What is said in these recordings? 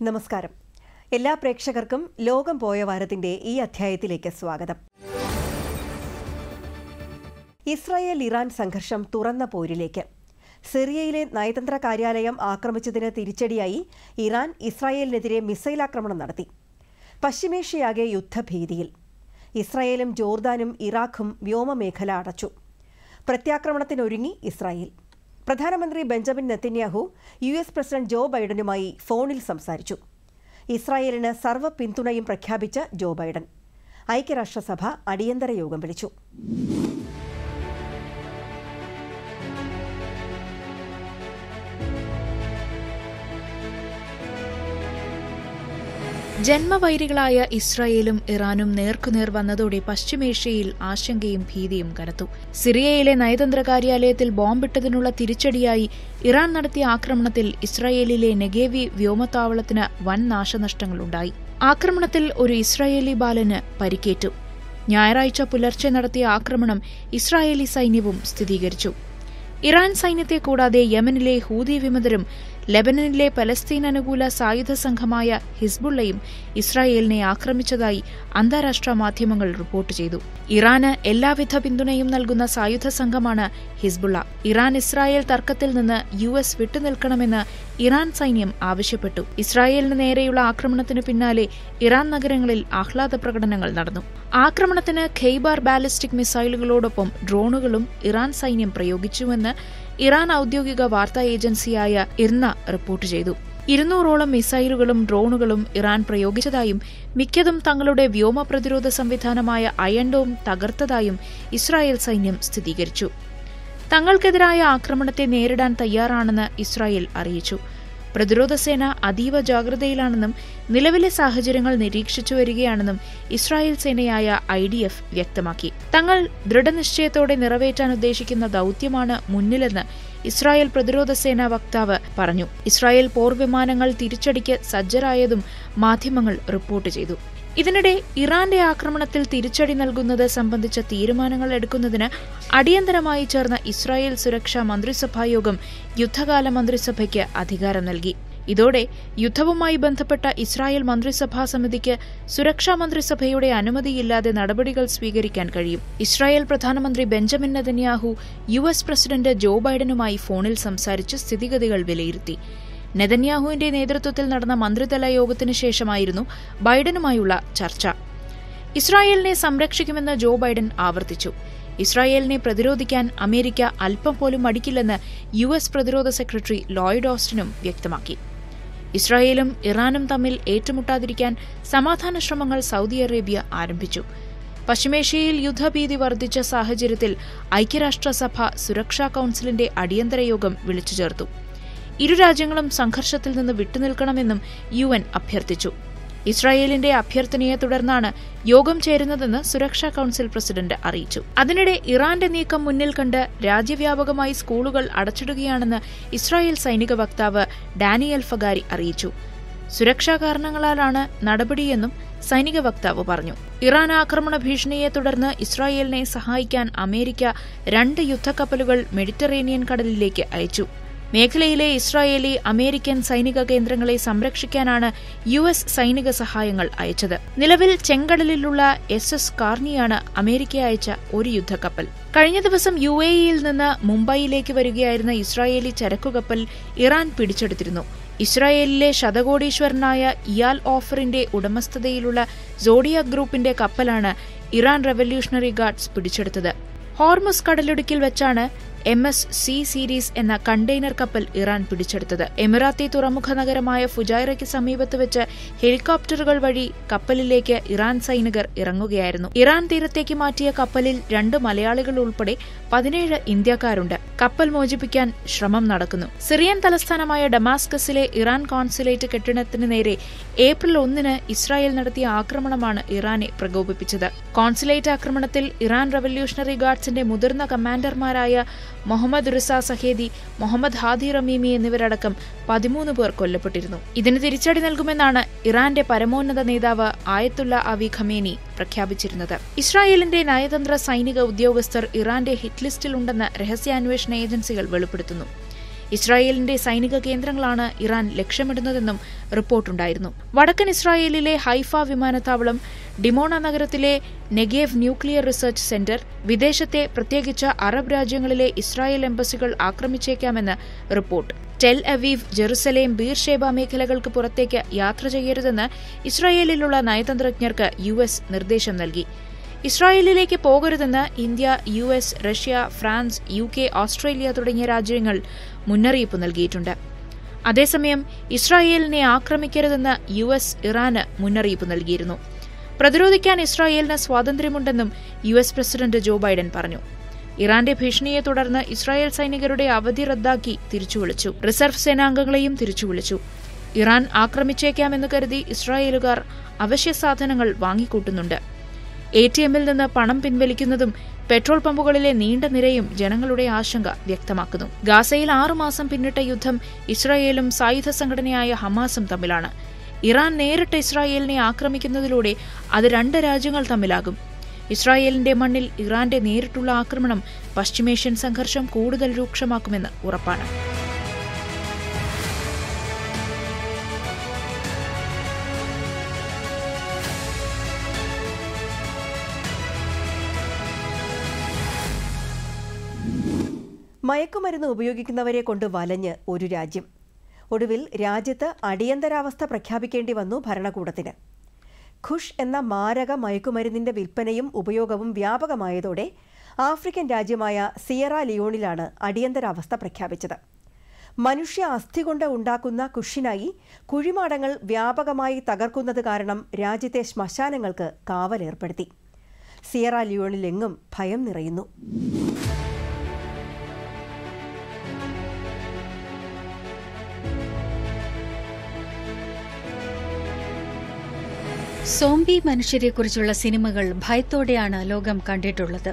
നമസ്കാരം എല്ലാ പ്രേക്ഷകർക്കും ലോകം പോയ വാരത്തിന്റെ ഈ അധ്യായത്തിലേക്ക് സ്വാഗതം ഇസ്രായേൽ ഇറാൻ സംഘർഷം തുറന്ന പോരിലേക്ക് സിറിയയിലെ നയതന്ത്ര കാര്യാലയം ആക്രമിച്ചതിന് തിരിച്ചടിയായി ഇറാൻ ഇസ്രായേലിനെതിരെ മിസൈൽ ആക്രമണം നടത്തി പശ്ചിമേഷ്യയാകെ യുദ്ധഭീതിയിൽ ഇസ്രായേലും ജോർദാനും ഇറാഖും വ്യോമമേഖല അടച്ചു പ്രത്യാക്രമണത്തിനൊരുങ്ങി ഇസ്രായേൽ പ്രധാനമന്ത്രി Benjamin Netanyahu U S president Joe ബൈഡനുമായി ഫോണിൽ സംസാരിച്ചു ഇസ്രായേലിന് സർവ്വ പിന്തുണയും പ്രഖ്യാപിച്ച ജോ ബൈഡൻ ഐക്യരാഷ്ട്രസഭ അടിയന്തര യോഗം വിളിച്ചു ജന്മവൈരികളായ ഇസ്രായേലും ഇറാനും നേർക്കുനേർ വന്നതോടെ പശ്ചിമേഷ്യയിൽ ആശങ്കയും ഭീതിയും കനത്തു സിറിയയിലെ നയതന്ത്ര കാര്യാലയത്തിൽ ബോംബിട്ടതിനുള്ള തിരിച്ചടിയായി ഇറാൻ നടത്തിയ ആക്രമണത്തിൽ ഇസ്രായേലിലെ നെഗേവി വ്യോമത്താവളത്തിന് വൻ നാശനഷ്ടങ്ങളുണ്ടായി ആക്രമണത്തിൽ ഒരു ഇസ്രായേലി ബാലന് പരിക്കേറ്റു ഞായറാഴ്ച പുലർച്ചെ നടത്തിയ ആക്രമണം ഇസ്രായേലി സൈന്യവും സ്ഥിരീകരിച്ചു ഇറാൻ സൈന്യത്തെ കൂടാതെ യമനിലെ ഹൂതി വിമതരും ലെബനനിലെ പലസ്തീൻ അനുകൂല സായുധ സംഘമായ ഹിസ്ബുള്ളയും ഇസ്രായേലിനെ ആക്രമിച്ചതായി അന്താരാഷ്ട്ര മാധ്യമങ്ങൾ റിപ്പോർട്ട് ചെയ്തു ഇറാന് എല്ലാവിധ പിന്തുണയും നൽകുന്ന സായുധ സംഘമാണ് ഹിസ്ബുള്ള ഇറാൻ ഇസ്രായേൽ തർക്കത്തിൽ നിന്ന് യു എസ് വിട്ടുനിൽക്കണമെന്ന് ഇറാൻ സൈന്യം ആവശ്യപ്പെട്ടു ഇസ്രായേലിന് നേരെയുള്ള ആക്രമണത്തിനു പിന്നാലെ ഇറാൻ നഗരങ്ങളിൽ ആഹ്ലാദ പ്രകടനങ്ങൾ നടന്നു ആക്രമണത്തിന് ഖെയ്ബാർ ബാലിസ്റ്റിക് മിസൈലുകളോടൊപ്പം ഡ്രോണുകളും ഇറാൻ സൈന്യം പ്രയോഗിച്ചുവെന്ന് ഇറാൻ ഔദ്യോഗിക വാർത്താ ഏജൻസിയായ ഇർന റിപ്പോർട്ട് ചെയ്തു ഇരുന്നൂറോളം മിസൈലുകളും ഡ്രോണുകളും ഇറാൻ പ്രയോഗിച്ചതായും മിക്കതും തങ്ങളുടെ വ്യോമ പ്രതിരോധ സംവിധാനമായ അയൺഡോം തകർത്തതായും ഇസ്രായേൽ സൈന്യം സ്ഥിരീകരിച്ചു തങ്ങൾക്കെതിരായ ആക്രമണത്തെ നേരിടാൻ തയ്യാറാണെന്ന് ഇസ്രായേൽ അറിയിച്ചു പ്രതിരോധ സേന അതീവ ജാഗ്രതയിലാണെന്നും നിലവിലെ സാഹചര്യങ്ങൾ നിരീക്ഷിച്ചു വരികയാണെന്നും ഇസ്രായേൽ സേനയായ ഐ ഡി എഫ് വ്യക്തമാക്കി തങ്ങൾ ദൃഢനിശ്ചയത്തോടെ നിറവേറ്റാൻ ഉദ്ദേശിക്കുന്ന ദൌത്യമാണ് മുന്നിലെന്ന് ഇസ്രായേൽ പ്രതിരോധ സേനാ വക്താവ് പറഞ്ഞു ഇസ്രായേൽ പോർവിമാനങ്ങൾ തിരിച്ചടിക്ക് സജ്ജരായതും മാധ്യമങ്ങൾ റിപ്പോർട്ട് ചെയ്തു ഇതിനിടെ ഇറാന്റെ ആക്രമണത്തിൽ തിരിച്ചടി നൽകുന്നത് സംബന്ധിച്ച തീരുമാനങ്ങൾ എടുക്കുന്നതിന് അടിയന്തരമായി ചേർന്ന ഇസ്രായേൽ സുരക്ഷാ മന്ത്രിസഭായോഗം യുദ്ധകാല മന്ത്രിസഭയ്ക്ക് അധികാരം നൽകി ഇതോടെ യുദ്ധവുമായി ബന്ധപ്പെട്ട ഇസ്രായേൽ മന്ത്രിസഭാ സമിതിക്ക് സുരക്ഷാ മന്ത്രിസഭയുടെ അനുമതിയില്ലാതെ നടപടികൾ സ്വീകരിക്കാൻ കഴിയും ഇസ്രായേൽ പ്രധാനമന്ത്രി Benjamin Netanyahu U S president Joe ബൈഡനുമായി ഫോണിൽ സംസാരിച്ച് സ്ഥിതിഗതികൾ വിലയിരുത്തി നെതന്യാഹുവിന്റെ നേതൃത്വത്തിൽ നടന്ന മന്ത്രിതല യോഗത്തിനു ശേഷമായിരുന്നു ബൈഡനുമായുള്ള ചർച്ച ഇസ്രായേലിനെ സംരക്ഷിക്കുമെന്ന് ജോ ബൈഡൻ ആവർത്തിച്ചു ഇസ്രായേലിനെ പ്രതിരോധിക്കാൻ അമേരിക്ക അല്പം പോലും മടിക്കില്ലെന്ന് യു എസ് പ്രതിരോധ സെക്രട്ടറി ലോയിഡ് ഓസ്റ്റിനും വ്യക്തമാക്കി ഇസ്രായേലും ഇറാനും തമ്മിൽ ഏറ്റുമുട്ടാതിരിക്കാൻ സമാധാന ശ്രമങ്ങൾ സൗദി അറേബ്യ ആരംഭിച്ചു പശ്ചിമേഷ്യയിൽ യുദ്ധഭീതി വർദ്ധിച്ച സാഹചര്യത്തിൽ ഐക്യരാഷ്ട്രസഭ സുരക്ഷാ കൌൺസിലിന്റെ അടിയന്തര യോഗം വിളിച്ചു ചേർത്തു ഇരു രാജ്യങ്ങളും സംഘർഷത്തിൽ നിന്ന് വിട്ടുനിൽക്കണമെന്നും യു എൻ അഭ്യർത്ഥിച്ചു ഇസ്രായേലിന്റെ അഭ്യർത്ഥനയെ തുടർന്നാണ് യോഗം ചേരുന്നതെന്ന് സുരക്ഷാ കൌൺസിൽ പ്രസിഡന്റ് അറിയിച്ചു അതിനിടെ ഇറാന്റെ നീക്കം മുന്നിൽ കണ്ട് രാജ്യവ്യാപകമായി സ്കൂളുകൾ അടച്ചിടുകയാണെന്ന് ഇസ്രായേൽ സൈനിക വക്താവ് ഡാനിയൽ ഫഗാരി അറിയിച്ചു സുരക്ഷാ കാരണങ്ങളാലാണ് നടപടിയെന്നും സൈനിക വക്താവ് പറഞ്ഞു ഇറാൻ ആക്രമണ ഭീഷണിയെ തുടർന്ന് ഇസ്രായേലിനെ സഹായിക്കാൻ അമേരിക്ക രണ്ട് യുദ്ധക്കപ്പലുകൾ മെഡിറ്ററേനിയൻ കടലിലേക്ക് അയച്ചു മേഖലയിലെ ഇസ്രായേലി അമേരിക്കൻ സൈനിക കേന്ദ്രങ്ങളെ സംരക്ഷിക്കാനാണ് യു എസ് സൈനിക സഹായങ്ങൾ അയച്ചത് നിലവിൽ ചെങ്കടലിലുള്ള എസ് എസ് കാർണിയാണ് അമേരിക്ക അയച്ച ഒരു യുദ്ധക്കപ്പൽ കഴിഞ്ഞ ദിവസം യു എ ഇയിൽ നിന്ന് മുംബൈയിലേക്ക് വരികയായിരുന്ന ഇസ്രായേലി ചരക്കുകപ്പൽ ഇറാൻ പിടിച്ചെടുത്തിരുന്നു ഇസ്രായേലിലെ ശതകോടീശ്വരനായ ഇയാൽ ഓഫറിന്റെ ഉടമസ്ഥതയിലുള്ള സോഡിയ ഗ്രൂപ്പിന്റെ കപ്പലാണ് ഇറാൻ റവല്യൂഷണറി ഗാർഡ്സ് പിടിച്ചെടുത്തത് ഹോർമസ് കടലിടുക്കിൽ വെച്ചാണ് എം എസ് സി സീരീസ് എന്ന കണ്ടെയ്നർ കപ്പൽ ഇറാൻ പിടിച്ചെടുത്തത് എമിറാത്തി തുറമുഖ നഗരമായ ഫുജൈറയ്ക്ക് സമീപത്ത് വെച്ച് ഹെലികോപ്റ്ററുകൾ വഴി കപ്പലിലേക്ക് ഇറാൻ സൈനികർ ഇറങ്ങുകയായിരുന്നു ഇറാൻ തീരത്തേക്ക് മാറ്റിയ കപ്പലിൽ രണ്ട് മലയാളികൾ ഉൾപ്പെടെ പതിനേഴ് ഇന്ത്യക്കാരുണ്ട് കപ്പൽ മോചിപ്പിക്കാൻ ശ്രമം നടക്കുന്നു സിറിയൻ തലസ്ഥാനമായ ഡമാസ്കസിലെ ഇറാൻ കോൺസുലേറ്റ് കെട്ടിടത്തിന് നേരെ ഏപ്രിൽ ഒന്നിന് ഇസ്രായേൽ നടത്തിയ ആക്രമണമാണ് ഇറാനെ പ്രകോപിപ്പിച്ചത് കോൺസുലേറ്റ് ആക്രമണത്തിൽ ഇറാൻ റവല്യൂഷണറി ഗാർഡ്സിന്റെ മുതിർന്ന കമാൻഡർമാരായ മുഹമ്മദ് റിസ സഹേദി മുഹമ്മദ് ഹാദി റമീമി എന്നിവരടക്കം പതിമൂന്ന് പേർ കൊല്ലപ്പെട്ടിരുന്നു ഇതിന് തിരിച്ചടി നൽകുമെന്നാണ് ഇറാന്റെ പരമോന്നത നേതാവ് ആയത്തുള്ള അവി ഖമേനി പ്രഖ്യാപിച്ചിരുന്നത് ഇസ്രായേലിന്റെ നയതന്ത്ര സൈനിക ഉദ്യോഗസ്ഥർ ഇറാന്റെ ഹിറ്റ് ലിസ്റ്റിലുണ്ടെന്ന് രഹസ്യാന്വേഷണ ഏജൻസികൾ വെളിപ്പെടുത്തുന്നു ഇസ്രായേലിന്റെ സൈനിക കേന്ദ്രങ്ങളാണ് ഇറാൻ ലക്ഷ്യമിടുന്നതെന്നും റിപ്പോർട്ടുണ്ടായിരുന്നു വടക്കൻ ഇസ്രായേലിലെ ഹൈഫ വിമാനത്താവളം ഡിമോണ നഗരത്തിലെ നെഗേവ് ന്യൂക്ലിയർ റിസർച്ച് സെന്റർ വിദേശത്തെ പ്രത്യേകിച്ച് അറബ് രാജ്യങ്ങളിലെ ഇസ്രായേൽ എംബസികൾ ആക്രമിച്ചേക്കാമെന്ന് report Tel Aviv Jerusalem Beersheba മേഖലകൾക്ക് പുറത്തേക്ക് യാത്ര ചെയ്യരുതെന്ന് ഇസ്രായേലിലുള്ള നയതന്ത്രജ്ഞർക്ക് യു എസ് നിർദ്ദേശം നൽകി ഇസ്രായേലിലേക്ക് പോകരുതെന്ന് India U S Russia France U K Australia തുടങ്ങിയ രാജ്യങ്ങൾ മുന്നറിയിപ്പ് നൽകിയിട്ടുണ്ട് അതേസമയം ഇസ്രായേലിനെ ആക്രമിക്കരുതെന്ന് യു എസ് ഇറാന് മുന്നറിയിപ്പ് നൽകിയിരുന്നു പ്രതിരോധിക്കാൻ ഇസ്രായേലിന് സ്വാതന്ത്ര്യമുണ്ടെന്നും U S president Joe Biden പറഞ്ഞു ഇറാന്റെ ഭീഷണിയെ തുടർന്ന് ഇസ്രായേൽ സൈനികരുടെ അവധി റദ്ദാക്കി തിരിച്ചുവിളിച്ചു റിസർവ് സേനാംഗങ്ങളെയും തിരിച്ചുവിളിച്ചു ഇറാൻ ആക്രമിച്ചേക്കാമെന്ന് കരുതി ഇസ്രായേലുകാർ അവശ്യ സാധനങ്ങൾ വാങ്ങിക്കൂട്ടുന്നുണ്ട് എ ടി എമ്മിൽ നിന്ന് പണം പിൻവലിക്കുന്നതും പെട്രോൾ പമ്പുകളിലെ നീണ്ട നിരയും ജനങ്ങളുടെ ആശങ്ക വ്യക്തമാക്കുന്നു ഗാസയിൽ ആറുമാസം പിന്നിട്ട യുദ്ധം ഇസ്രായേലും സായുധ സംഘടനയായ ഹമാസും തമ്മിലാണ് ഇറാൻ നേരിട്ട് ഇസ്രായേലിനെ ആക്രമിക്കുന്നതിലൂടെ അത് രണ്ട് രാജ്യങ്ങൾ തമ്മിലാകും ഇസ്രായേലിന്റെ മണ്ണിൽ ഇറാന്റെ നേരിട്ടുള്ള ആക്രമണം പശ്ചിമേഷ്യൻ സംഘർഷം കൂടുതൽ രൂക്ഷമാക്കുമെന്ന് ഉറപ്പാണ് മയക്കുമരുന്ന് ഉപയോഗിക്കുന്നവരെ കൊണ്ട് വലഞ്ഞ് ഒരു രാജ്യം ഒടുവിൽ രാജ്യത്ത് അടിയന്തരാവസ്ഥ പ്രഖ്യാപിക്കേണ്ടി വന്നു ഭരണകൂടത്തിന് ഖുഷ് എന്ന മാരക മയക്കുമരുന്നിന്റെ വിൽപ്പനയും ഉപയോഗവും വ്യാപകമായതോടെ ആഫ്രിക്കൻ രാജ്യമായ സിയറ ലിയോണിലാണ് അടിയന്തരാവസ്ഥ പ്രഖ്യാപിച്ചത് മനുഷ്യ അസ്ഥി കൊണ്ട് ഉണ്ടാക്കുന്ന കുഷിനായി കുഴിമാടങ്ങൾ വ്യാപകമായി തകർക്കുന്നത് കാരണം രാജ്യത്തെ ശ്മശാനങ്ങൾക്ക് കാവലേർപ്പെടുത്തി സിയറ ലിയോണിലെങ്ങും ഭയം നിറയുന്നു സോംബി മനുഷ്യരെക്കുറിച്ചുള്ള സിനിമകൾ ഭയത്തോടെയാണ് ലോകം കണ്ടിട്ടുള്ളത്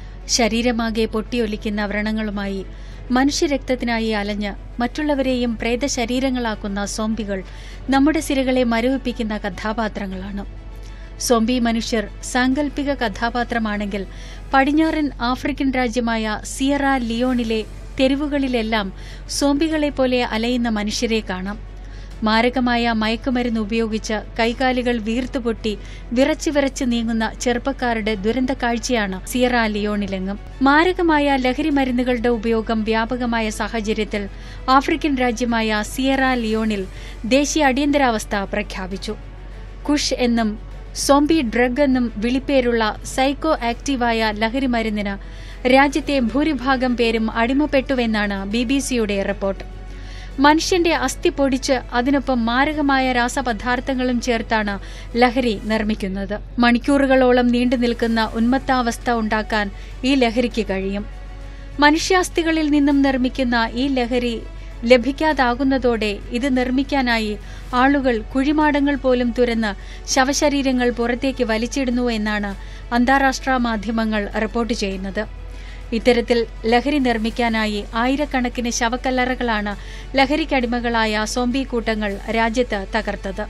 ശരീരമാകെ പൊട്ടിയൊലിക്കുന്ന വ്രണങ്ങളുമായി മനുഷ്യരക്തത്തിനായി അലഞ്ഞ് മറ്റുള്ളവരെയും പ്രേതശരീരങ്ങളാക്കുന്ന സോംബികൾ നമ്മുടെ സിരകളെ മരവിപ്പിക്കുന്ന കഥാപാത്രങ്ങളാണ് സോംബി മനുഷ്യർ സാങ്കല്പിക കഥാപാത്രമാണെങ്കിൽ പടിഞ്ഞാറൻ ആഫ്രിക്കൻ രാജ്യമായ സിയറ ലിയോണിലെ തെരുവുകളിലെല്ലാം സോംബികളെ പോലെ അലയുന്ന മനുഷ്യരെ കാണാം മാരകമായ മയക്കുമരുന്ന് ഉപയോഗിച്ച് കൈകാലുകൾ വീർത്തുപൊട്ടി വിറച്ചു വിറച്ച് നീങ്ങുന്ന ചെറുപ്പക്കാരുടെ ദുരന്ത കാഴ്ചയാണ് സിയറ ലിയോണിലെങ്ങും മാരകമായ ലഹരി മരുന്നുകളുടെ ഉപയോഗം വ്യാപകമായ സാഹചര്യത്തിൽ ആഫ്രിക്കൻ രാജ്യമായ സിയറ ലിയോണിൽ ദേശീയ അടിയന്തരാവസ്ഥ പ്രഖ്യാപിച്ചു കുഷ് എന്നും സോംബി ഡ്രഗ് എന്നും വിളിപ്പേരുള്ള സൈക്കോ ആക്റ്റീവായ ലഹരി മരുന്നിന് രാജ്യത്തെ ഭൂരിഭാഗം പേരും അടിമപ്പെട്ടുവെന്നാണ് ബി ബി സിയുടെ റിപ്പോർട്ട് മനുഷ്യന്റെ അസ്ഥി പൊടിച്ച് അതിനൊപ്പം മാരകമായ രാസപദാർത്ഥങ്ങളും ചേർത്താണ് ലഹരി നിർമ്മിക്കുന്നത് മണിക്കൂറുകളോളം നീണ്ടു നിൽക്കുന്ന ഉന്മത്താവസ്ഥ ഉണ്ടാക്കാൻ ഈ ലഹരിക്ക് കഴിയും മനുഷ്യാസ്ഥികളിൽ നിന്നും നിർമ്മിക്കുന്ന ഈ ലഹരി ലഭിക്കാതാകുന്നതോടെ ഇത് നിർമ്മിക്കാനായി ആളുകൾ കുഴിമാടങ്ങൾ പോലും തുരന്ന് ശവശരീരങ്ങൾ പുറത്തേക്ക് വലിച്ചിടുന്നു എന്നാണ് അന്താരാഷ്ട്ര മാധ്യമങ്ങൾ റിപ്പോർട്ട് ചെയ്യുന്നത് ഇത്തരത്തിൽ ലഹരി നിർമ്മിക്കാനായി ആയിരക്കണക്കിന് ശവക്കല്ലറകളാണ് ലഹരിക്കടിമകളായ സോംബി കൂട്ടങ്ങൾ രാജ്യത്ത് തകർത്തത്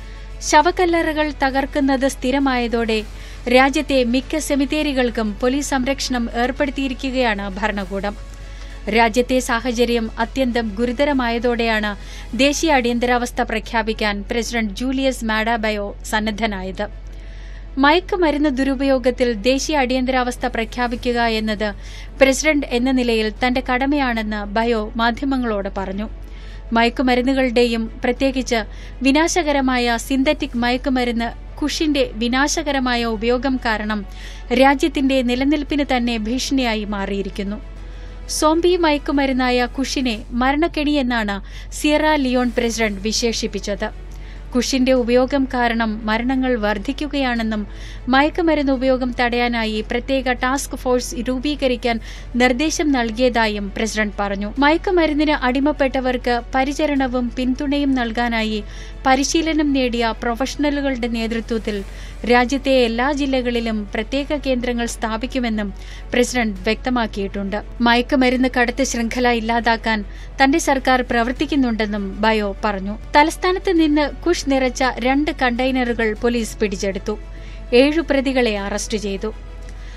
ശവക്കല്ലറകൾ തകർക്കുന്നത് സ്ഥിരമായതോടെ രാജ്യത്തെ മിക്ക സെമിത്തേരികൾക്കും പോലീസ് സംരക്ഷണം ഏർപ്പെടുത്തിയിരിക്കുകയാണ് ഭരണകൂടം രാജ്യത്തെ സാഹചര്യം അത്യന്തം ഗുരുതരമായതോടെയാണ് ദേശീയ അടിയന്തരാവസ്ഥ പ്രഖ്യാപിക്കാൻ പ്രസിഡന്റ് ജൂലിയസ് മാഡാബയോ സന്നദ്ധനായത് മയക്കുമരുന്ന് ദുരുപയോഗത്തിൽ ദേശീയ അടിയന്തരാവസ്ഥ പ്രഖ്യാപിക്കുക എന്നത് പ്രസിഡന്റ് എന്ന നിലയിൽ തന്റെ കടമയാണെന്ന് ബയോ മാധ്യമങ്ങളോട് പറഞ്ഞു മയക്കുമരുന്നുകളുടെയും പ്രത്യേകിച്ച് വിനാശകരമായ സിന്തറ്റിക് മയക്കുമരുന്ന് കുഷിന്റെ വിനാശകരമായ ഉപയോഗം കാരണം രാജ്യത്തിന്റെ നിലനിൽപ്പിന് തന്നെ ഭീഷണിയായി മാറിയിരിക്കുന്നു സോംബി മയക്കുമരുന്നായ കുഷിനെ മരണക്കെണിയെന്നാണ് സിയറ ലിയോൺ പ്രസിഡന്റ് വിശേഷിപ്പിച്ചത് കുഷിന്റെ ഉപയോഗം കാരണം മരണങ്ങൾ വർദ്ധിക്കുകയാണെന്നും മയക്കുമരുന്ന് ഉപയോഗം തടയാനായി പ്രത്യേക ടാസ്ക് ഫോഴ്സ് രൂപീകരിക്കാൻ നിർദ്ദേശം നൽകിയതായും പ്രസിഡന്റ് പറഞ്ഞു മയക്കുമരുന്നിന് അടിമപ്പെട്ടവർക്ക് പരിചരണവും പിന്തുണയും നൽകാനായി പരിശീലനം നേടിയ പ്രൊഫഷണലുകളുടെ നേതൃത്വത്തിൽ രാജ്യത്തെ എല്ലാ ജില്ലകളിലും പ്രത്യേക കേന്ദ്രങ്ങൾ സ്ഥാപിക്കുമെന്നും പ്രസിഡന്റ് വ്യക്തമാക്കിയിട്ടുണ്ട് മയക്കുമരുന്ന് കടത്ത് ശൃംഖല ഇല്ലാതാക്കാൻ തന്റെ സർക്കാർ പ്രവർത്തിക്കുന്നുണ്ടെന്നും ബയോ പറഞ്ഞു തലസ്ഥാനത്ത് നിന്ന് കുഷ് നിറച്ച രണ്ട് കണ്ടെയ്നറുകൾ പോലീസ് പിടിച്ചെടുത്തു ഏഴു പ്രതികളെ അറസ്റ്റ് ചെയ്തു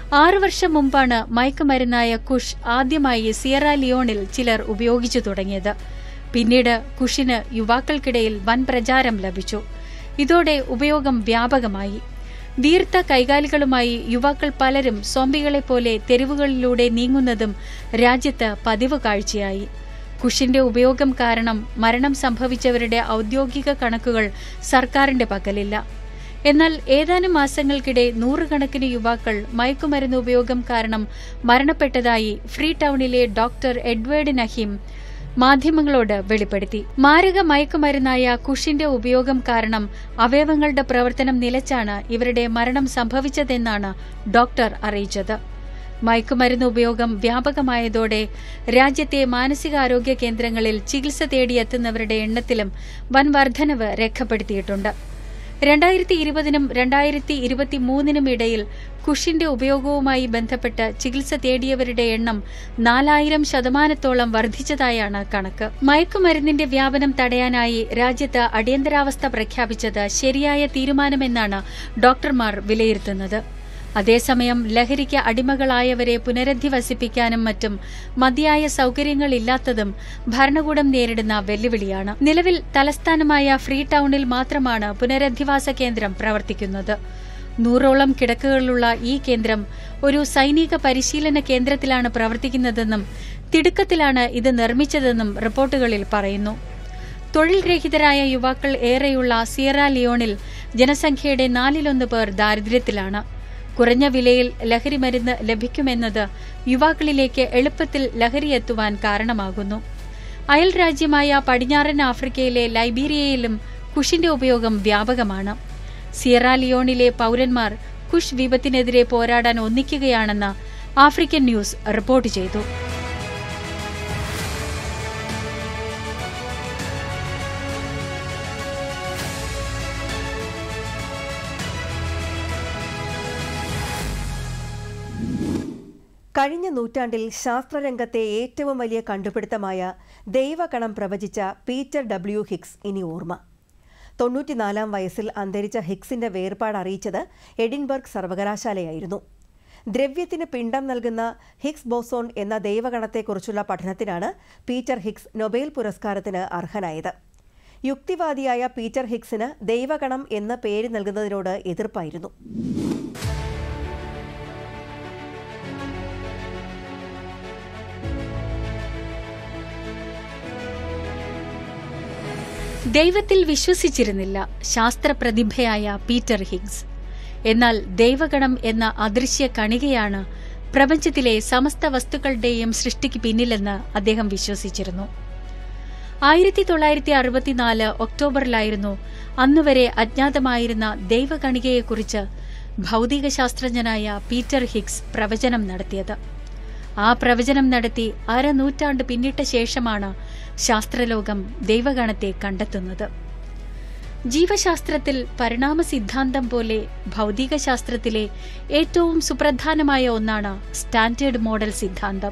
ആറു വർഷം മുമ്പാണ് മയക്കുമരുന്നായ കുഷ് ആദ്യമായി സിയറ ലിയോണിൽ ചിലർ ഉപയോഗിച്ചു തുടങ്ങിയത് പിന്നീട് കുഷിന് യുവാക്കൾക്കിടയിൽ വൻ പ്രചാരം ലഭിച്ചു ഇതോടെ ഉപയോഗം വ്യാപകമായി വീർത്ത കൈകാലികളുമായി യുവാക്കൾ പലരും സോംബികളെപ്പോലെ തെരുവുകളിലൂടെ നീങ്ങുന്നതും രാജ്യത്ത് പതിവ് കാഴ്ചയായി കുഷിന്റെ ഉപയോഗം കാരണം മരണം സംഭവിച്ചവരുടെ ഔദ്യോഗിക കണക്കുകൾ സർക്കാരിന്റെ പക്കലില്ല എന്നാൽ ഏതാനും മാസങ്ങൾക്കിടെ നൂറുകണക്കിന് യുവാക്കൾ മയക്കുമരുന്ന് ഉപയോഗം കാരണം മരണപ്പെട്ടതായി ഫ്രീ ടൗണിലെ ഡോക്ടർ എഡ്വേർഡ് നഹീം മാധ്യമങ്ങളോട് വെളിപ്പെടുത്തി മാരക മയക്കുമരുന്നായ കുഷിന്റെ ഉപയോഗം കാരണം അവയവങ്ങളുടെ പ്രവർത്തനം നിലച്ചാണ് ഇവരുടെ മരണം സംഭവിച്ചതെന്നാണ് ഡോക്ടർ അറിയിച്ചത് മയക്കുമരുന്ന് ഉപയോഗം വ്യാപകമായതോടെ രാജ്യത്തെ മാനസികാരോഗ്യ കേന്ദ്രങ്ങളിൽ ചികിത്സ തേടിയെത്തുന്നവരുടെ എണ്ണത്തിലും വൻ വർധനവ് രേഖപ്പെടുത്തിയിട്ടുണ്ട് രണ്ടായിരത്തി ഇരുപതിനും രണ്ടായിരത്തി ഇരുപത്തിമൂന്നിനും ഇടയിൽ കുഷിന്റെ ഉപയോഗവുമായി ബന്ധപ്പെട്ട് ചികിത്സ തേടിയവരുടെ എണ്ണം നാലായിരം ശതമാനത്തോളം വർദ്ധിച്ചതായാണ് കണക്ക് മയക്കുമരുന്നിന്റെ വ്യാപനം തടയാനായി രാജ്യത്ത് അടിയന്തരാവസ്ഥ പ്രഖ്യാപിച്ചത് ശരിയായ തീരുമാനമെന്നാണ് ഡോക്ടർമാർ വിലയിരുത്തുന്നത് അതേസമയം ലഹരിക്ക് അടിമകളായവരെ പുനരധിവസിപ്പിക്കാനും മറ്റും മതിയായ സൌകര്യങ്ങളില്ലാത്തതും ഭരണകൂടം നേരിടുന്ന വെല്ലുവിളിയാണ് നിലവിൽ തലസ്ഥാനമായ ഫ്രീ ടൗണിൽ മാത്രമാണ് പുനരധിവാസ കേന്ദ്രം പ്രവർത്തിക്കുന്നത് നൂറോളം കിടക്കുകളുള്ള ഈ കേന്ദ്രം ഒരു സൈനിക പരിശീലന കേന്ദ്രത്തിലാണ് പ്രവർത്തിക്കുന്നതെന്നും തിടുക്കത്തിലാണ് ഇത് നിർമ്മിച്ചതെന്നും റിപ്പോർട്ടുകളിൽ പറയുന്നു തൊഴിൽ രഹിതരായ യുവാക്കൾ ഏറെയുള്ള സിയറ ലിയോണിൽ ജനസംഖ്യയുടെ നാലിലൊന്ന് പേർ ദാരിദ്ര്യത്തിലാണ് കുറഞ്ഞ വിലയിൽ ലഹരി മരുന്ന് ലഭിക്കുമെന്നത് യുവാക്കളിലേക്ക് എളുപ്പത്തിൽ ലഹരി എത്തുവാൻ കാരണമാകുന്നു അയൽ രാജ്യമായ പടിഞ്ഞാറൻ ആഫ്രിക്കയിലെ ലൈബീരിയയിലും കുഷിന്റെ ഉപയോഗം വ്യാപകമാണ് സിയറ ലിയോണിലെ പൌരന്മാർ കുഷ് വിപത്തിനെതിരെ പോരാടാൻ ഒന്നിക്കുകയാണെന്ന് ആഫ്രിക്കൻ ന്യൂസ് റിപ്പോർട്ട് ചെയ്തു കഴിഞ്ഞ നൂറ്റാണ്ടിൽ ശാസ്ത്രരംഗത്തെ ഏറ്റവും വലിയ കണ്ടുപിടുത്തമായ ദൈവകണം പ്രവചിച്ച പീറ്റർ ഡബ്ല്യു ഹിക്സ് ഇനി ഓർമ്മ തൊണ്ണൂറ്റിനാലാം വയസ്സിൽ അന്തരിച്ച ഹിക്സിന്റെ വേർപാട് അറിയിച്ചത് എഡിൻബർഗ് സർവകലാശാലയായിരുന്നു ദ്രവ്യത്തിന് പിണ്ഡം നൽകുന്ന ഹിക്സ് ബോസോൺ എന്ന ദൈവഗണത്തെക്കുറിച്ചുള്ള പഠനത്തിനാണ് പീറ്റർ ഹിക്സ് നൊബേൽ പുരസ്കാരത്തിന് അർഹനായത് യുക്തിവാദിയായ പീറ്റർ ഹിക്സിന് ദൈവഗണം എന്ന പേര് നൽകുന്നതിനോട് എതിർപ്പായിരുന്നു ദൈവത്തിൽ വിശ്വസിച്ചിരുന്നില്ല ശാസ്ത്രപ്രതിഭയായ പീറ്റർ ഹിഗ്സ് എന്നാൽ ദൈവഗണം എന്ന അദൃശ്യ കണികയാണ് പ്രപഞ്ചത്തിലെ സമസ്ത വസ്തുക്കളുടെയും സൃഷ്ടിക്ക് പിന്നിലെന്ന് അദ്ദേഹം വിശ്വസിച്ചിരുന്നു ആയിരത്തി തൊള്ളായിരത്തി അറുപത്തിനാല് ഒക്ടോബറിലായിരുന്നു അന്നുവരെ അജ്ഞാതമായിരുന്ന ദൈവകണികയെക്കുറിച്ച് ഭൗതികശാസ്ത്രജ്ഞനായ പീറ്റർ ഹിഗ്സ് പ്രവചനം നടത്തിയത് ആ പ്രവചനം നടത്തി അരനൂറ്റാണ്ട് പിന്നിട്ട ശേഷമാണ് ശാസ്ത്രലോകം ദൈവഗണത്തെ കണ്ടെത്തുന്നത് ജീവശാസ്ത്രത്തിൽ പരിണാമ സിദ്ധാന്തം പോലെ ഭൗതികശാസ്ത്രത്തിലെ ഏറ്റവും സുപ്രധാനമായ ഒന്നാണ് സ്റ്റാൻഡേർഡ് മോഡൽ സിദ്ധാന്തം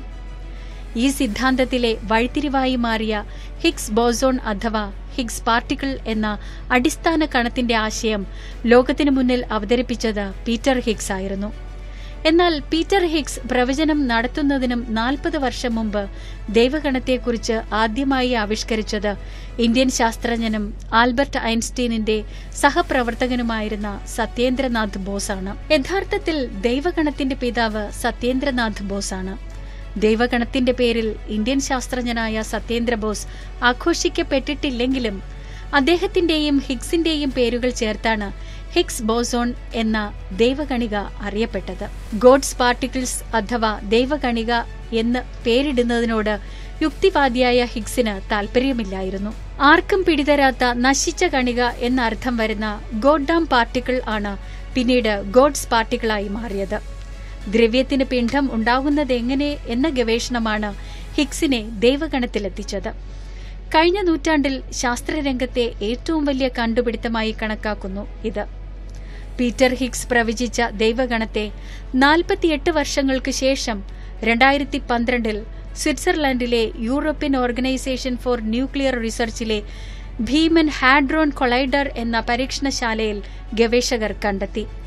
ഈ സിദ്ധാന്തത്തിലെ വഴിത്തിരിവായി മാറിയ ഹിഗ്സ് ബോസോൺ അഥവാ ഹിഗ്സ് പാർട്ടിക്കിൾ എന്ന അടിസ്ഥാന കണത്തിന്റെ ആശയം ലോകത്തിനു മുന്നിൽ അവതരിപ്പിച്ചത് പീറ്റർ ഹിഗ്സ് ആയിരുന്നു എന്നാൽ പീറ്റർ ഹിഗ്സ് പ്രവചനം നടത്തുന്നതിനും നാൽപ്പത് വർഷം മുമ്പ് ദൈവഗണത്തെക്കുറിച്ച് ആദ്യമായി ആവിഷ്കരിച്ചത് ഇന്ത്യൻ ശാസ്ത്രജ്ഞനും ആൽബർട്ട് ഐൻസ്റ്റീനിന്റെ സഹപ്രവർത്തകനുമായിരുന്ന സത്യേന്ദ്രനാഥ് ബോസാണ് യഥാർത്ഥത്തിൽ ദൈവഗണത്തിന്റെ പിതാവ് സത്യേന്ദ്രനാഥ് ബോസാണ് ദൈവഗണത്തിന്റെ പേരിൽ ഇന്ത്യൻ ശാസ്ത്രജ്ഞനായ സത്യേന്ദ്ര ബോസ് ആഘോഷിക്കപ്പെട്ടിട്ടില്ലെങ്കിലും അദ്ദേഹത്തിന്റെയും ഹിഗ്സിന്റെയും പേരുകൾ ചേർത്താണ് ഹിഗ്സ് ബോസോൺ എന്ന ദൈവകണിക അറിയപ്പെട്ടത് ഗോഡ്സ് പാർട്ടിക്കിൾസ് അഥവാ ദൈവകണിക എന്ന് പേരിടുന്നതിനോട് യുക്തിവാദിയായ ഹിഗ്സിന് താൽപര്യമില്ലായിരുന്നു ആർക്കും പിടിതരാത്ത നശിച്ച കണിക എന്ന അർത്ഥം വരുന്ന ഗോഡ്ഡാം പാർട്ടിക്കിൾ ആണ് പിന്നീട് ഗോഡ്സ് പാർട്ടിക്കിളായി മാറിയത് ദ്രവ്യത്തിന് പിണ്ഡം ഉണ്ടാകുന്നതെങ്ങനെ എന്ന ഗവേഷണമാണ് ഹിഗ്സിനെ ദൈവഗണത്തിലെത്തിച്ചത് കഴിഞ്ഞ നൂറ്റാണ്ടിൽ ശാസ്ത്രരംഗത്തെ ഏറ്റവും വലിയ കണ്ടുപിടുത്തമായി കണക്കാക്കുന്നു ഇത് പീറ്റർ ഹിഗ്സ് പ്രവചിച്ച ദൈവഗണത്തെ നാൽപ്പത്തിയെട്ട് വർഷങ്ങൾക്ക് ശേഷം രണ്ടായിരത്തി പന്ത്രണ്ടിൽ സ്വിറ്റ്സർലൻഡിലെ യൂറോപ്യൻ ഓർഗനൈസേഷൻ ഫോർ ന്യൂക്ലിയർ റിസർച്ചിലെ ഭീമൻ ഹാഡ്രോൺ കൊളൈഡർ എന്ന പരീക്ഷണശാലയിൽ ഗവേഷകർ കണ്ടെത്തി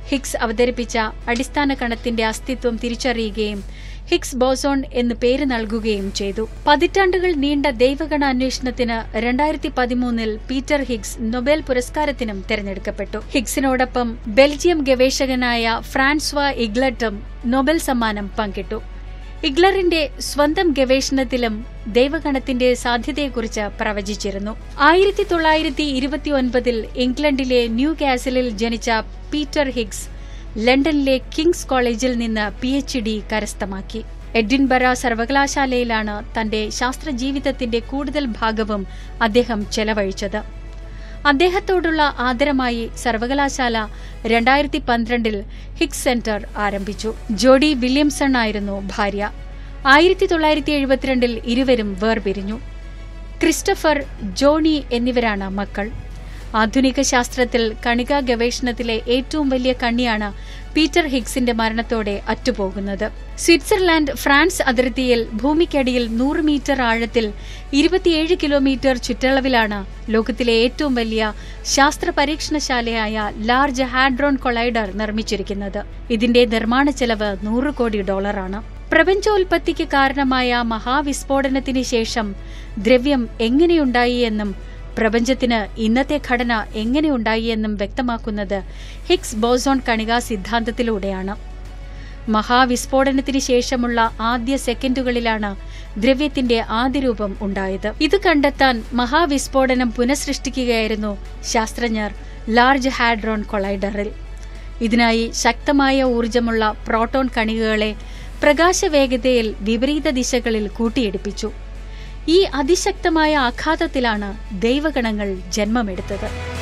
ഹിഗ്സ് അവതരിപ്പിച്ച അടിസ്ഥാന കണത്തിന്റെ അസ്തിത്വം തിരിച്ചറിയുകയും ഹിഗ്സ് ബോസോൺ എന്ന് പേര് നൽകുകയും ചെയ്തു പതിറ്റാണ്ടുകൾ നീണ്ട ദൈവഗണ അന്വേഷണത്തിന് രണ്ടായിരത്തി പതിമൂന്നിൽ പീറ്റർ ഹിഗ്സ് നൊബേൽ പുരസ്കാരത്തിനും തെരഞ്ഞെടുക്കപ്പെട്ടു ഹിഗ്സിനോടൊപ്പം ബെൽജിയം ഗവേഷകനായ ഫ്രാൻസ്വ ഇഗ്ലട്ടും നൊബേൽ സമ്മാനം പങ്കിട്ടു ഇഗ്ലറിന്റെ സ്വന്തം ഗവേഷണത്തിലും ദൈവഗണത്തിന്റെ സാധ്യതയെക്കുറിച്ച് പ്രവചിച്ചിരുന്നു ആയിരത്തി തൊള്ളായിരത്തി ഇരുപത്തിയൊൻപതിൽ ഇംഗ്ലണ്ടിലെ ന്യൂ കാസലിൽ ജനിച്ച പീറ്റർ ഹിഗ്സ് ലണ്ടനിലെ കിങ്സ് കോളേജിൽ നിന്ന് പി എച്ച് ഡി കരസ്ഥമാക്കി എഡിൻബറ സർവകലാശാലയിലാണ് തന്റെ ശാസ്ത്രജീവിതത്തിന്റെ കൂടുതൽ ഭാഗവും അദ്ദേഹം ചെലവഴിച്ചത് അദ്ദേഹത്തോടുള്ള ആദരമായി സർവകലാശാല രണ്ടായിരത്തി പന്ത്രണ്ടിൽ ഹിക്സ് സെന്റർ ആരംഭിച്ചു ജോഡി വില്യംസൺ ആയിരുന്നു ഭാര്യ ആയിരത്തി തൊള്ളായിരത്തി എഴുപത്തിരണ്ടിൽ ഇരുവരും വേർപിരിഞ്ഞു ക്രിസ്റ്റഫർ ജോണി എന്നിവരാണ് മക്കൾ ആധുനിക ശാസ്ത്രത്തിൽ കണിക ഗവേഷണത്തിലെ ഏറ്റവും വലിയ കണ്ണിയാണ് പീറ്റർ ഹിഗ്സിന്റെ മരണത്തോടെ അറ്റുപോകുന്നത് സ്വിറ്റ്സർലാൻഡ് ഫ്രാൻസ് അതിർത്തിയിൽ ഭൂമിക്കടിയിൽ നൂറ് മീറ്റർ ആഴത്തിൽ ഇരുപത്തിയേഴ് കിലോമീറ്റർ ചുറ്റളവിലാണ് ലോകത്തിലെ ഏറ്റവും വലിയ ശാസ്ത്ര പരീക്ഷണശാലയായ ലാർജ് ഹാഡ്രോൺ കൊളൈഡർ നിർമ്മിച്ചിരിക്കുന്നത് ഇതിന്റെ നിർമ്മാണ ചെലവ് നൂറ് കോടി ഡോളറാണ് പ്രപഞ്ചോൽപത്തിക്ക് കാരണമായ മഹാവിസ്ഫോടനത്തിന് ശേഷം ദ്രവ്യം എങ്ങനെയുണ്ടായി എന്നും പ്രപഞ്ചത്തിന് ഇന്നത്തെ ഘടന എങ്ങനെയുണ്ടായി എന്നും വ്യക്തമാക്കുന്നത് ഹിഗ്സ് ബോസോൺ കണികാ സിദ്ധാന്തത്തിലൂടെയാണ് മഹാവിസ്ഫോടനത്തിന് ശേഷമുള്ള ആദ്യ സെക്കൻഡുകളിലാണ് ദ്രവ്യത്തിന്റെ ആദ്യ രൂപം ഉണ്ടായത് ഇത് കണ്ടെത്താൻ മഹാവിസ്ഫോടനം പുനഃസൃഷ്ടിക്കുകയായിരുന്നു ശാസ്ത്രജ്ഞർ ലാർജ് ഹാഡ്രോൺ കൊളൈഡറിൽ ഇതിനായി ശക്തമായ ഊർജമുള്ള പ്രോട്ടോൺ കണികകളെ പ്രകാശവേഗതയിൽ വിപരീത ദിശകളിൽ കൂട്ടിയിടിപ്പിച്ചു ഈ അതിശക്തമായ ആഘാതത്തിലാണ് ദൈവഗണങ്ങൾ ജന്മമെടുത്തത്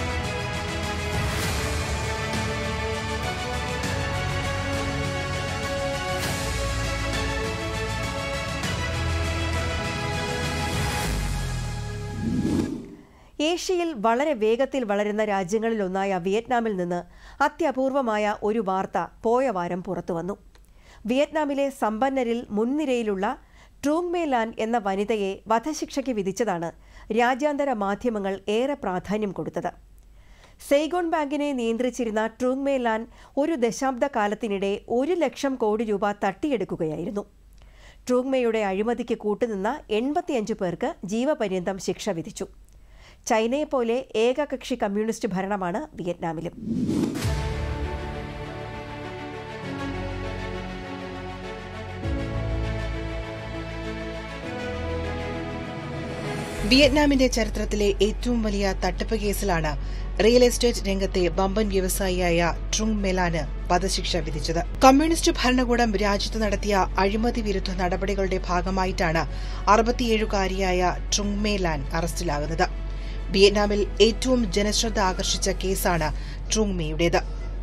ഏഷ്യയിൽ വളരെ വേഗത്തിൽ വളരുന്ന രാജ്യങ്ങളിലൊന്നായ വിയറ്റ്നാമിൽ നിന്ന് അത്യപൂർവമായ ഒരു വാർത്ത പോയ വാരം പുറത്തുവന്നു വിയറ്റ്നാമിലെ സമ്പന്നരിൽ മുൻനിരയിലുള്ള ട്രൂങ്മേ ലാൻ എന്ന വനിതയെ വധശിക്ഷയ്ക്ക് വിധിച്ചതാണ് രാജ്യാന്തര മാധ്യമങ്ങൾ ഏറെ പ്രാധാന്യം കൊടുത്തത് സെയ്ഗോൺ ബാങ്കിനെ നിയന്ത്രിച്ചിരുന്ന ട്രൂങ്മേ ലാൻ ഒരു ദശാബ്ദ കാലത്തിനിടെ ഒരു ലക്ഷം കോടി രൂപ തട്ടിയെടുക്കുകയായിരുന്നു ട്രൂങ്മയുടെ അഴിമതിക്ക് കൂട്ടുനിന്ന എൺപത്തിയഞ്ച് പേർക്ക് ജീവപര്യന്തം ശിക്ഷ വിധിച്ചു ചൈനയെപ്പോലെ ഏകകക്ഷി കമ്മ്യൂണിസ്റ്റ് ഭരണമാണ് വിയറ്റ്നാമിലും വിയറ്റ്നാമിന്റെ ചരിത്രത്തിലെ ഏറ്റവും വലിയ തട്ടിപ്പ് കേസിലാണ് റിയൽ എസ്റ്റേറ്റ് രംഗത്തെ ബമ്പൻ വ്യവസായിയായ ട്രുങ് മെലാന് വധശിക്ഷ വിധിച്ചത് കമ്മ്യൂണിസ്റ്റ് ഭരണകൂടം രാജ്യത്ത് നടത്തിയ അഴിമതി വിരുദ്ധ നടപടികളുടെ ഭാഗമായിട്ടാണ് അറുപത്തിയേഴുകാരിയായ ട്രുങ് മേലാൻ അറസ്റ്റിലാകുന്നത് വിയറ്റ്നാമിൽ ഏറ്റവും ജനശ്രദ്ധ ആകർഷിച്ച കേസാണ് ട്രുങ് മേയുടേത്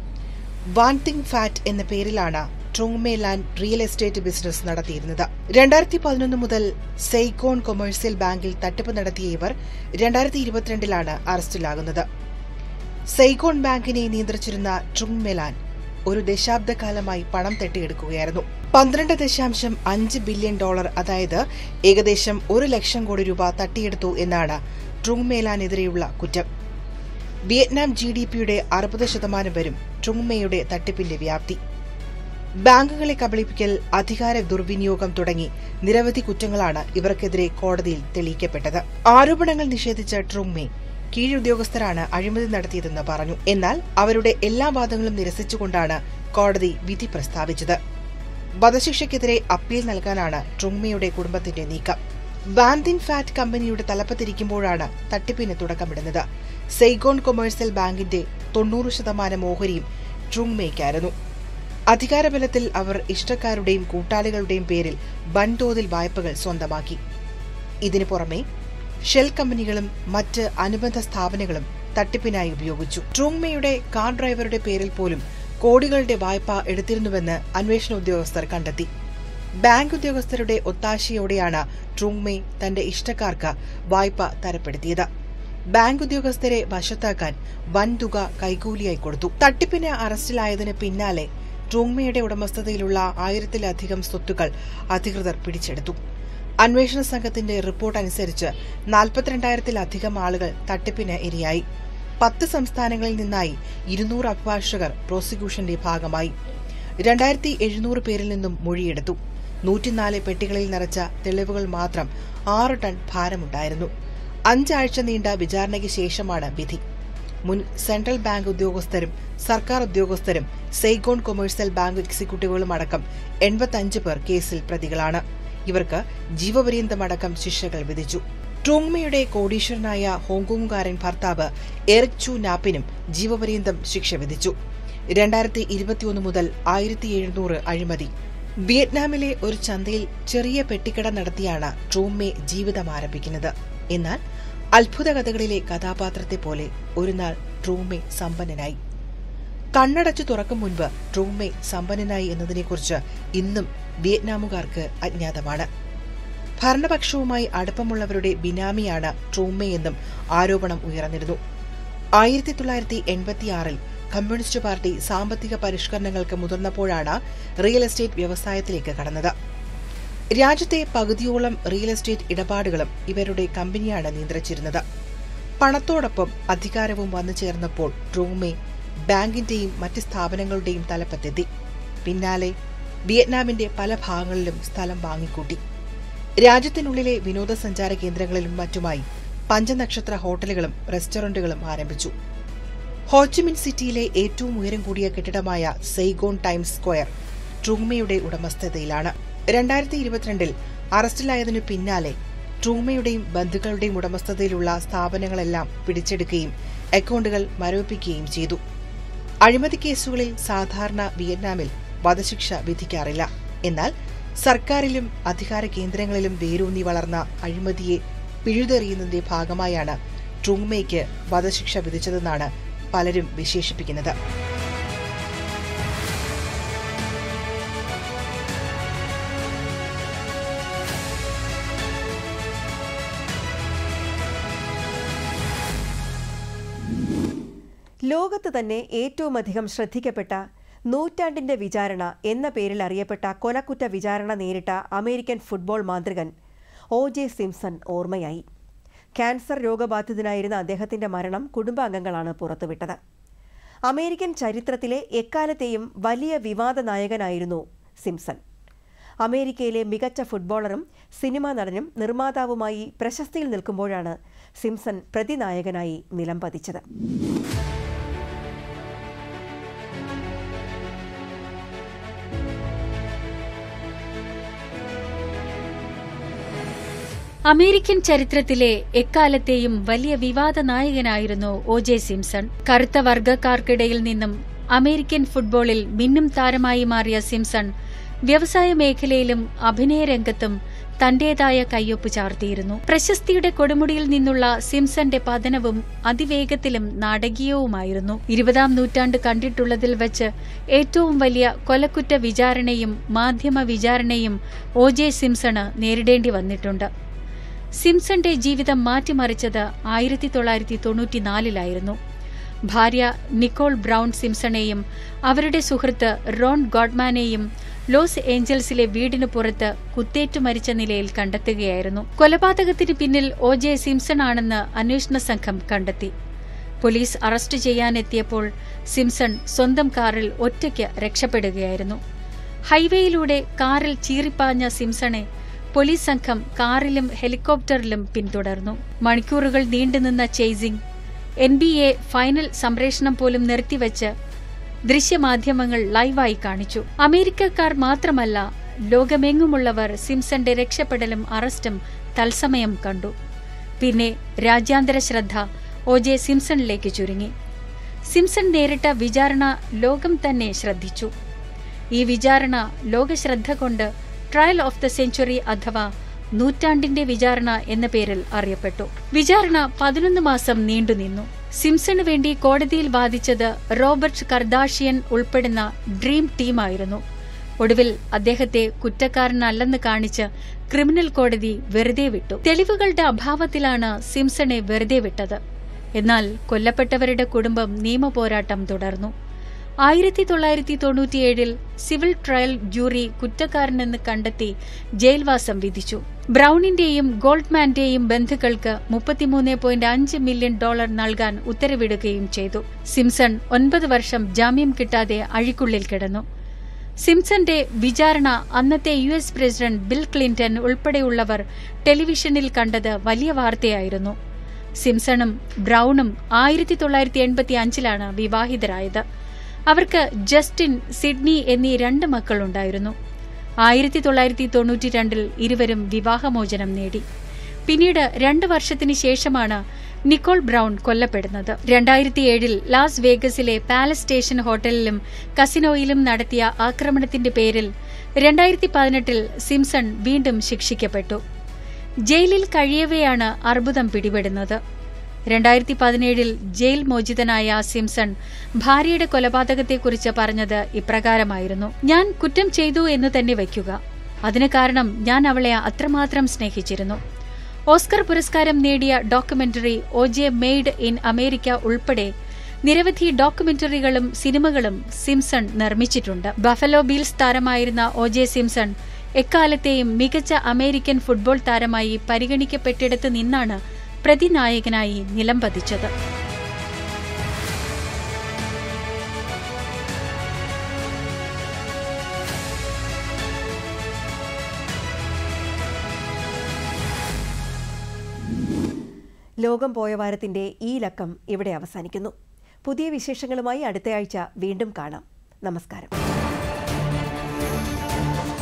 വാൻ തിങ് ഫാറ്റ് എന്ന പേരിലാണ് Truong My Lan real estate business നടത്തിയിരുന്നത് രണ്ടായിരത്തി പതിനൊന്ന് മുതൽ സെയ്കോൺ കൊമേഴ്സ്യൽ ബാങ്കിൽ തട്ടിപ്പ് നടത്തിയ ഇവർ രണ്ടായിരത്തി ഇരുപത്തിരണ്ടിലാണ് അറസ്റ്റിലാകുന്നത് സെയ്കോൺ ബാങ്കിനെ നിയന്ത്രിച്ചിരുന്ന ട്രുങ്മെലാൻ ഒരു ദശാബ്ദകാലമായി പണം തട്ടിയെടുക്കുകയായിരുന്നു പന്ത്രണ്ട് ദശാംശം അഞ്ച് ബില്യൺ ഡോളർ അതായത് ഏകദേശം ഒരു ലക്ഷം കോടി രൂപ തട്ടിയെടുത്തു എന്നാണ് ട്രുങ്മേലാനെതിരെയുള്ള കുറ്റം വിയറ്റ്നാം ജി ഡി പിയുടെ അറുപത് ശതമാനം വരും ട്രുങ്മയുടെ തട്ടിപ്പിന്റെ വ്യാപ്തി ബാങ്കുകളെ കബളിപ്പിക്കൽ അധികാര ദുർവിനിയോഗം തുടങ്ങി നിരവധി കുറ്റങ്ങളാണ് ഇവർക്കെതിരെ കോടതിയിൽ തെളിയിക്കപ്പെട്ടത് ആരോപണങ്ങൾ നിഷേധിച്ച ട്രുങ്മെ കീഴുദ്യോഗസ്ഥരാണ് അഴിമതി നടത്തിയതെന്ന് പറഞ്ഞു എന്നാൽ അവരുടെ എല്ലാ വാദങ്ങളും നിരസിച്ചുകൊണ്ടാണ് കോടതി വിധി പ്രസ്താവിച്ചത് വധശിക്ഷയ്ക്കെതിരെ അപ്പീൽ നൽകാനാണ് ട്രുങ്മയുടെ കുടുംബത്തിന്റെ നീക്കം വാന്തിൻ ഫാറ്റ് കമ്പനിയുടെ തലപ്പത്തിരിക്കുമ്പോഴാണ് തട്ടിപ്പിന് തുടക്കമിടുന്നത് സെയ്ഗോൺ കൊമേഴ്സ്യൽ ബാങ്കിന്റെ തൊണ്ണൂറ് ശതമാനം ഓഹരിയും ട്രുങ്മേയ്ക്കായിരുന്നു അധികാരബലത്തിൽ അവർ ഇഷ്ടക്കാരുടെയും കൂട്ടാളികളുടെയും പേരിൽ വൻതോതിൽ വായ്പകൾ സ്വന്തമാക്കി ഇതിനു പുറമെ ഷെൽ കമ്പനികളും മറ്റ് അനുബന്ധ സ്ഥാപനങ്ങളും തട്ടിപ്പിനായി ഉപയോഗിച്ചു ട്രൂങ്മയുടെ കാർ ഡ്രൈവറുടെ പേരിൽ പോലും കോടികളുടെ വായ്പ എടുത്തിരുന്നുവെന്ന് അന്വേഷണ ഉദ്യോഗസ്ഥർ കണ്ടെത്തി ബാങ്ക് ഉദ്യോഗസ്ഥരുടെ ഒത്താശയോടെയാണ് ട്രൂങ്മെ തന്റെ ഇഷ്ടക്കാർക്ക് വായ്പ തരപ്പെടുത്തിയത് ബാങ്ക് ഉദ്യോഗസ്ഥരെ വശത്താക്കാൻ വൻതുക കൈകൂലിയായി കൊടുത്തു തട്ടിപ്പിന് അറസ്റ്റിലായതിന് പിന്നാലെ ട്രൂങ്മയുടെ ഉടമസ്ഥതയിലുള്ള ആയിരത്തിലധികം സ്വത്തുക്കൾ അധികൃതർ പിടിച്ചെടുത്തു അന്വേഷണ സംഘത്തിന്റെ റിപ്പോർട്ട് അനുസരിച്ച് നാൽപ്പത്തിരണ്ടായിരത്തിലധികം ആളുകൾ തട്ടിപ്പിന് ഇരയായി പത്ത് സംസ്ഥാനങ്ങളിൽ നിന്നായി ഇരുന്നൂറ് അഭിഭാഷകർ പ്രോസിക്യൂഷന്റെ ഭാഗമായി രണ്ടായിരത്തി എഴുന്നൂറ് പേരിൽ നിന്നും മൊഴിയെടുത്തു നൂറ്റിനാല് പെട്ടികളിൽ നിറച്ച തെളിവുകൾ മാത്രം ആറ് ടൺ ഭാരമുണ്ടായിരുന്നു അഞ്ചാഴ്ച നീണ്ട വിചാരണയ്ക്ക് ശേഷമാണ് വിധി മുൻ സെൻട്രൽ ബാങ്ക് ഉദ്യോഗസ്ഥരും സർക്കാർ ഉദ്യോഗസ്ഥരും സെയ്ഗോൺ കൊമേഴ്സ്യൽ ബാങ്ക് എക്സിക്യൂട്ടീവുകളും അടക്കം എൺപത്തഞ്ച് പേർ കേസിൽ പ്രതികളാണ് ഇവർക്ക് ജീവപര്യന്തമടക്കം ശിക്ഷകൾ വിധിച്ചു ട്രോങ്മയുടെ കോടീശ്വരനായ ഹോങ്കോങ്ങുകാരൻ ഭർത്താവ് എറിക് ചു നാപ്പിനും ജീവപര്യന്തം ശിക്ഷ വിധിച്ചു രണ്ടായിരത്തി ഇരുപത്തിയൊന്ന് മുതൽ ആയിരത്തി എഴുന്നൂറ് അഴിമതി വിയറ്റ്നാമിലെ ഒരു ചന്തയിൽ ചെറിയ പെട്ടിക്കട നടത്തിയാണ് ട്രൂമെ ജീവിതം ആരംഭിക്കുന്നത് എന്നാൽ അത്ഭുത കഥകളിലെ കഥാപാത്രത്തെ പോലെ ഒരു നാൾ ട്രൂമെ സമ്പന്നനായി കണ്ണടച്ചു തുറക്കും മുൻപ് ട്രൂമെ സമ്പന്നനായി എന്നതിനെക്കുറിച്ച് ഇന്നും വിയറ്റ്നാമുകാർക്ക് അജ്ഞാതമാണ് ഭരണപക്ഷവുമായി അടുപ്പമുള്ളവരുടെ ബിനാമിയാണ് ട്രൂമെ എന്നും ആരോപണം ഉയർന്നിരുന്നു ആയിരത്തി തൊള്ളായിരത്തി എൺപത്തിയാറിൽ കമ്മ്യൂണിസ്റ്റ് പാർട്ടി സാമ്പത്തിക പരിഷ്കരണങ്ങൾക്ക് മുതിർന്നപ്പോഴാണ് റിയൽ എസ്റ്റേറ്റ് വ്യവസായത്തിലേക്ക് കടന്നത് രാജ്യത്തെ പകുതിയോളം റിയൽ എസ്റ്റേറ്റ് ഇടപാടുകളും ഇവരുടെ കമ്പനിയാണ് നിയന്ത്രിച്ചിരുന്നത് പണത്തോടൊപ്പം അധികാരവും വന്നു ചേർന്നപ്പോൾ ട്രൂമെ ബാങ്കിന്റെയും മറ്റ് സ്ഥാപനങ്ങളുടെയും തലപ്പത്തെത്തി പിന്നാലെ വിയറ്റ്നാമിന്റെ പല ഭാഗങ്ങളിലും സ്ഥലം വാങ്ങിക്കൂട്ടി രാജ്യത്തിനുള്ളിലെ വിനോദസഞ്ചാര കേന്ദ്രങ്ങളിലും മറ്റുമായി പഞ്ചനക്ഷത്ര ഹോട്ടലുകളും റെസ്റ്റോറന്റുകളും ആരംഭിച്ചു ഹോച്ചിമിൻ സിറ്റിയിലെ ഏറ്റവും ഉയരം കൂടിയ കെട്ടിടമായ സെയ്ഗോൺ ടൈംസ് സ്ക്വയർ ട്രൂമയുടെ ഉടമസ്ഥതയിലാണ് രണ്ടായിരത്തി ഇരുപത്തിരണ്ടിൽ അറസ്റ്റിലായതിനു പിന്നാലെ ട്രൂമയുടെയും ബന്ധുക്കളുടെയും ഉടമസ്ഥതയിലുള്ള സ്ഥാപനങ്ങളെല്ലാം പിടിച്ചെടുക്കുകയും അക്കൗണ്ടുകൾ മരവിപ്പിക്കുകയും ചെയ്തു അഴിമതി കേസുകളിൽ സാധാരണ വിയറ്റ്നാമിൽ വധശിക്ഷ വിധിക്കാറില്ല എന്നാൽ സർക്കാരിലും അധികാര കേന്ദ്രങ്ങളിലും വേരൂന്നി വളർന്ന അഴിമതിയെ പിഴുതെറിയുന്നതിന്റെ ഭാഗമായാണ് ട്രൂങ്മയ്ക്ക് വധശിക്ഷ വിധിച്ചതെന്നാണ് പലരും വിശേഷിപ്പിക്കുന്നത് ലോകത്ത് തന്നെ ഏറ്റവുമധികം ശ്രദ്ധിക്കപ്പെട്ട നൂറ്റാണ്ടിന്റെ വിചാരണ എന്ന പേരിൽ അറിയപ്പെട്ട കൊലക്കുറ്റ വിചാരണ നേരിട്ട അമേരിക്കൻ ഫുട്ബോൾ മാന്ത്രികൻ ഒ ജെ സിംസൺ ഓർമ്മയായി ക്യാൻസർ രോഗബാധിതനായിരുന്ന അദ്ദേഹത്തിന്റെ മരണം കുടുംബാംഗങ്ങളാണ് പുറത്തുവിട്ടത് അമേരിക്കൻ ചരിത്രത്തിലെ എക്കാലത്തെയും വലിയ വിവാദ നായകനായിരുന്നു സിംസൺ അമേരിക്കയിലെ മികച്ച ഫുട്ബോളറും സിനിമാ നടനും നിർമ്മാതാവുമായി പ്രശസ്തിയിൽ നിൽക്കുമ്പോഴാണ് സിംസൺ പ്രതിനായകനായി നിലം പതിച്ചത് അമേരിക്കൻ ചരിത്രത്തിലെ എക്കാലത്തെയും വലിയ വിവാദ നായകനായിരുന്നു ഒ ജെ സിംസൺ കറുത്ത വർഗക്കാർക്കിടയിൽ നിന്നും അമേരിക്കൻ ഫുട്ബോളിൽ മിന്നും താരമായി മാറിയ സിംസൺ വ്യവസായ മേഖലയിലും അഭിനയ രംഗത്തും തന്റേതായ കയ്യൊപ്പ് ചാർത്തിയിരുന്നു പ്രശസ്തിയുടെ കൊടുമുടിയിൽ നിന്നുള്ള സിംസന്റെ പതനവും അതിവേഗത്തിലും നാടകീയവുമായിരുന്നു ഇരുപതാം നൂറ്റാണ്ട് കണ്ടിട്ടുള്ളതിൽ വച്ച് ഏറ്റവും വലിയ കൊലക്കുറ്റ വിചാരണയും മാധ്യമ വിചാരണയും ഒ ജെ സിംസണ് നേരിടേണ്ടി വന്നിട്ടുണ്ട് സിംസന്റെ ജീവിതം മാറ്റിമറിച്ചത് ആയിരത്തി തൊള്ളായിരത്തി തൊണ്ണൂറ്റിനാലിലായിരുന്നു ഭാര്യ നിക്കോൾ ബ്രൗൺ സിംസണെയും അവരുടെ സുഹൃത്ത് റോൺ ഗോഡ്മാനെയും ലോസ് ഏഞ്ചൽസിലെ വീടിനു പുറത്ത് കുത്തേറ്റു മരിച്ച നിലയിൽ കണ്ടെത്തുകയായിരുന്നു കൊലപാതകത്തിന് പിന്നിൽ ഒ ജെ സിംസൺ ആണെന്ന് അന്വേഷണ സംഘം കണ്ടെത്തി പോലീസ് അറസ്റ്റ് ചെയ്യാനെത്തിയപ്പോൾ സിംസൺ സ്വന്തം കാറിൽ ഒറ്റയ്ക്ക് രക്ഷപ്പെടുകയായിരുന്നു ഹൈവേയിലൂടെ കാറിൽ ചീറിപ്പാഞ്ഞ സിംസണെ പോലീസ് സംഘം കാറിലും ഹെലികോപ്റ്ററിലും പിന്തുടർന്നു മണിക്കൂറുകൾ നീണ്ടുനിന്ന chasing N B A final സംപ്രേഷണം പോലും നിർത്തിവെച്ച് ദൃശ്യമാധ്യമങ്ങൾ ലൈവായി കാണിച്ചു അമേരിക്കക്കാർ മാത്രമല്ല ലോകമെങ്ങുമുള്ളവർ സിംസന്റെ രക്ഷപ്പെടലും അറസ്റ്റും തത്സമയം കണ്ടു പിന്നെ രാജ്യാന്തര ശ്രദ്ധ ഒ ജെ സിംസണിലേക്ക് ചുരുങ്ങി സിംസൺ നേരിട്ട വിചാരണ ലോകം തന്നെ ശ്രദ്ധിച്ചു ഈ വിചാരണ ലോകശ്രദ്ധ കൊണ്ട് ട്രയൽ ഓഫ് ദ സെഞ്ചുറി അഥവാ നൂറ്റാണ്ടിന്റെ വിചാരണ എന്ന പേരിൽ അറിയപ്പെട്ടു വിചാരണ പതിനൊന്ന് മാസം നീണ്ടുനിന്നു സിംസണ് വേണ്ടി കോടതിയിൽ വാദിച്ചത് റോബർട്ട് കർദാഷിയൻ ഉൾപ്പെടുന്ന ഡ്രീം ടീമായിരുന്നു ഒടുവിൽ അദ്ദേഹത്തെ കുറ്റക്കാരനല്ലെന്ന് കാണിച്ച് ക്രിമിനൽ കോടതി വെറുതെ വിട്ടു തെളിവുകളുടെ അഭാവത്തിലാണ് സിംസണെ വെറുതെ വിട്ടത് എന്നാൽ കൊല്ലപ്പെട്ടവരുടെ കുടുംബം നിയമപോരാട്ടം തുടർന്നു ആയിരത്തി തൊള്ളായിരത്തി തൊണ്ണൂറ്റിയേഴിൽ സിവിൽ ട്രയൽ ജൂറി കുറ്റക്കാരനെന്ന് കണ്ടെത്തി ജയിൽവാസം വിധിച്ചു ബ്രൌണിന്റെയും ഗോൾഡ്മാന്റെയും ബന്ധുക്കൾക്ക് മുപ്പത്തിമൂന്ന് പോയിന്റ് അഞ്ച് മില്യൺ ഡോളർ നൽകാൻ ഉത്തരവിടുകയും ചെയ്തു സിംസൺ ഒൻപത് വർഷം ജാമ്യം കിട്ടാതെ അഴിക്കുള്ളിൽ കിടന്നു സിംസന്റെ വിചാരണ അന്നത്തെ U S president Bill Clinton ഉൾപ്പെടെയുള്ളവർ ടെലിവിഷനിൽ കണ്ടത് വലിയ വാർത്തയായിരുന്നു സിംസണും ബ്രൌണും ആയിരത്തി തൊള്ളായിരത്തി എൺപത്തി അഞ്ചിലാണ് വിവാഹിതരായത് അവർക്ക് ജസ്റ്റിൻ സിഡ്നി എന്നീ രണ്ട് മക്കളുണ്ടായിരുന്നു ആയിരത്തി തൊള്ളായിരത്തി തൊണ്ണൂറ്റി രണ്ടിൽ ഇരുവരും വിവാഹമോചനം നേടി പിന്നീട് രണ്ട് വർഷത്തിന് ശേഷമാണ് നിക്കോൾ ബ്രൌൺ കൊല്ലപ്പെടുന്നത് രണ്ടായിരത്തി ഏഴിൽ ലാസ് വേഗസിലെ പാലസ് സ്റ്റേഷൻ ഹോട്ടലിലും കസിനോയിലും നടത്തിയ ആക്രമണത്തിന്റെ പേരിൽ രണ്ടായിരത്തി പതിനെട്ടിൽ സിംസൺ വീണ്ടും ശിക്ഷിക്കപ്പെട്ടു ജയിലിൽ കഴിയവെയാണ് അർബുദം പിടിപെടുന്നത് രണ്ടായിരത്തി പതിനേഴിൽ ജയിൽ മോചിതനായ സിംസൺ ഭാര്യയുടെ കൊലപാതകത്തെക്കുറിച്ച് പറഞ്ഞത് ഇപ്രകാരമായിരുന്നു ഞാൻ കുറ്റം ചെയ്തു എന്ന് തന്നെ വയ്ക്കുക അതിന് കാരണം ഞാൻ അവളെ അത്രമാത്രം സ്നേഹിച്ചിരുന്നു ഓസ്കർ പുരസ്കാരം നേടിയ documentary O J made in America ഉൾപ്പെടെ നിരവധി ഡോക്യുമെന്ററികളും സിനിമകളും സിംസൺ നിർമ്മിച്ചിട്ടുണ്ട് ബഫലോ ബീൽസ് താരമായിരുന്ന ഒ ജെ സിംസൺ എക്കാലത്തെയും മികച്ച അമേരിക്കൻ ഫുട്ബോൾ താരമായി പരിഗണിക്കപ്പെട്ടിടത്ത് നിന്നാണ് പ്രതിനായകനായി നിലംപതിച്ചത് ലോകം പോയ വാരത്തിന്റെ ഈ ലക്കം ഇവിടെ അവസാനിക്കുന്നു പുതിയ വിശേഷങ്ങളുമായി അടുത്തയാഴ്ച വീണ്ടും കാണാം നമസ്കാരം